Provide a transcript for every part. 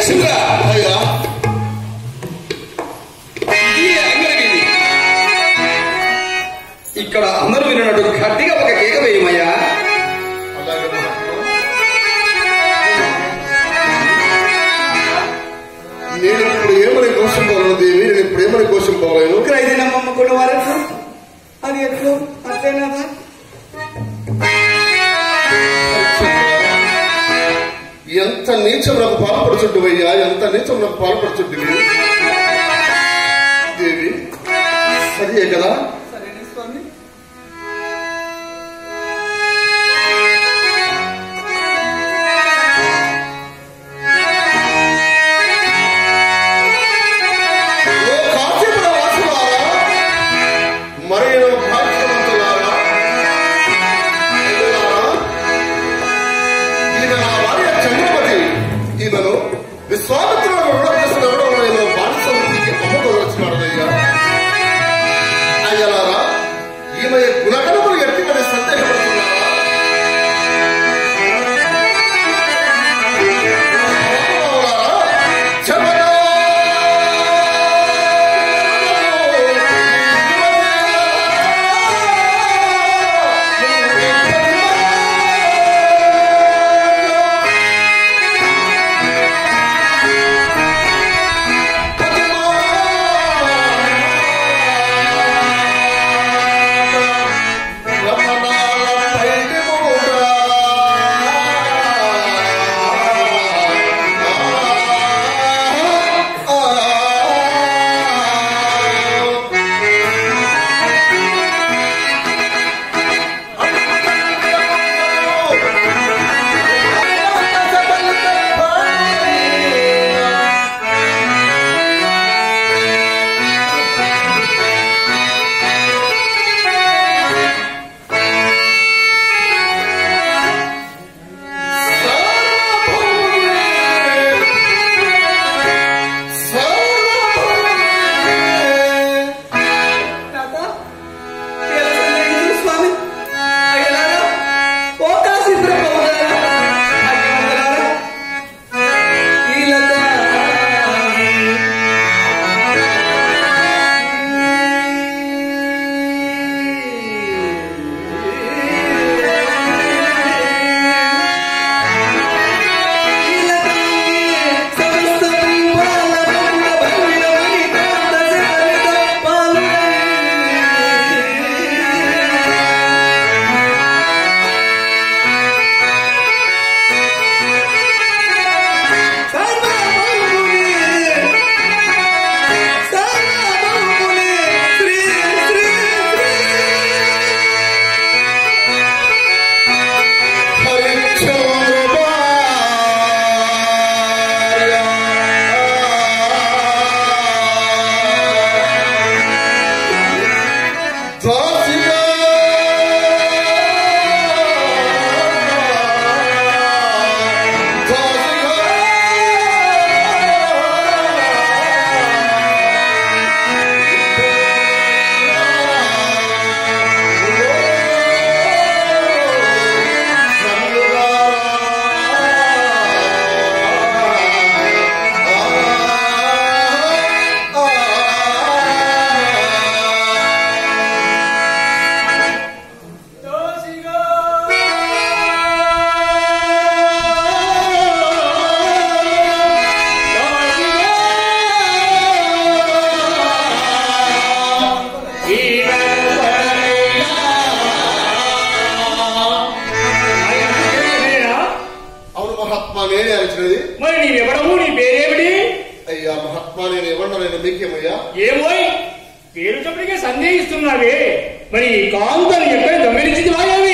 చంద్ర అయ్యా ఇది అంగరగిరి ఇక్కడ అందరూ విన్నట్టు గట్టిగా ఒక కేక వేయమయ్యా అలాగే మహాత్మా. నేను ఇప్పుడు ఏమని కోసం పోలేను దేవి నేను ఇప్పుడు ఏమని కోసం పోలేను క్రైదిన నమ్మకున్న వారు అది ఎట్లు అంతేనాదా ఎంత నీచం నాకు పాల్పడుచుంటు అయ్యా ఎంత నీచం నాకు పాల్పడుచుంటివి దేవి సరియే కదా సరేనా స్వామి ఓ కాశీపుర వాసులారా, మరియు భాగ్యవంతులారా, అయ్యలారా, ఈమె నా భార్య చంద్రమతి ఈమెను విశ్వామిత్రుడు రుణగ్రస్తుడు ఎవడో నేను బాణసముద్రికి అమ్ముకోవచ్చున్నాడయ్యా అయ్యలారా ఈమె గుణగణములు ఎట్టిమని సందేహపడుతున్నారా నాథా, ఎలా సందేహించు స్వామి అయ్యలారా ఓ కాశీపుర పౌరులారా, భాగ్యవంతులారా, ఈలత అవును మహాత్మా నేనే అరిచినది మరి నీవెవడవు నీ పేరేమిటి అయ్యా మహాత్మా నేను ఎవరినో నేను మీకేమయ్యా ఏమోయ్ పేరు చెప్పడికే సందేహిస్తున్నావే మరి ఈ కాంతను ఎక్కడ దొంగలించింది వాయావి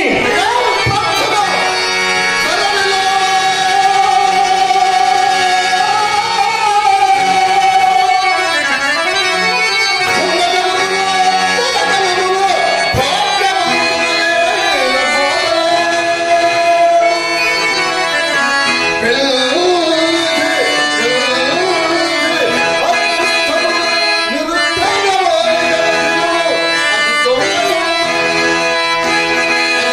నిరుపేద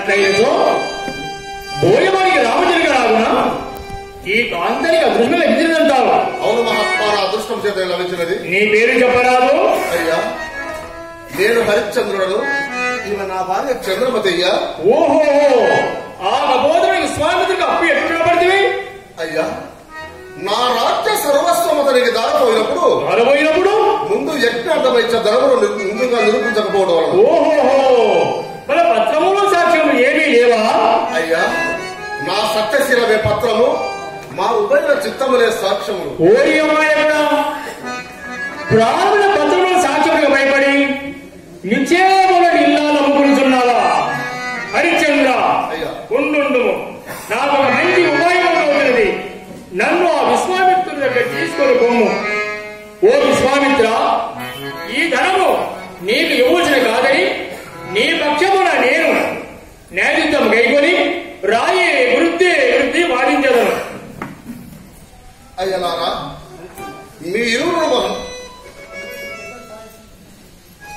అట్లయినచో బోయవాడికి రామచంద్ర రాగునా ఈ కాంతనికి అదృష్టం లభించిందంటావు అవును మహాత్మా నా అదృష్టం చేత లభించినది నీ పేరు చెప్పరాదు అయ్యా నేను హరిశ్చంద్రుడను ఈమె నా భార్య చంద్రమతి అయ్యా ఓహో ఆ కపోతుడికి స్వామికి అప్పు ఎక్కడ పడితే అయ్యా నా రాజ్య సర్వస్వం అతనికి దారిపోయినప్పుడు పారబోయినప్పుడు ముందు యజ్ఞార్థమైచ్చ ధనమును ని- ముందుగా నిరూపించకపోవడం వలన ఓహోహో మన పత్రములో సాక్ష్యం ఏమీ లేవా అయ్యా నా సత్యశీలమే పత్రము మా ఉభయ చిత్తములే సాక్ష్యములు ఓరి అమ్మాయకుడా బ్రాహ్మణ పత్రముల సాక్ష్యములకు భయపడి నిశ్చయముల ఇల్లాలు అమ్ముకుంటున్నావా హరిశ్చంద్ర అయ్యా. ఉండుండుము నాకు ఒక మంచి ఉపాయం అవుతున్నది నన్ను ఆ విశ్వామిత్రుడి దగ్గర తీసుకొని పోము ఓ విశ్వామిత్ర ఈ ధనము నీకు ఇవ్వచ్చిన కాదని నీ పక్షమున నేను న్యాయయుద్ధం గైకొని రాయి వృద్ధి వృద్ధి వాదించదను అయ్యలారా మీ ఇరువురు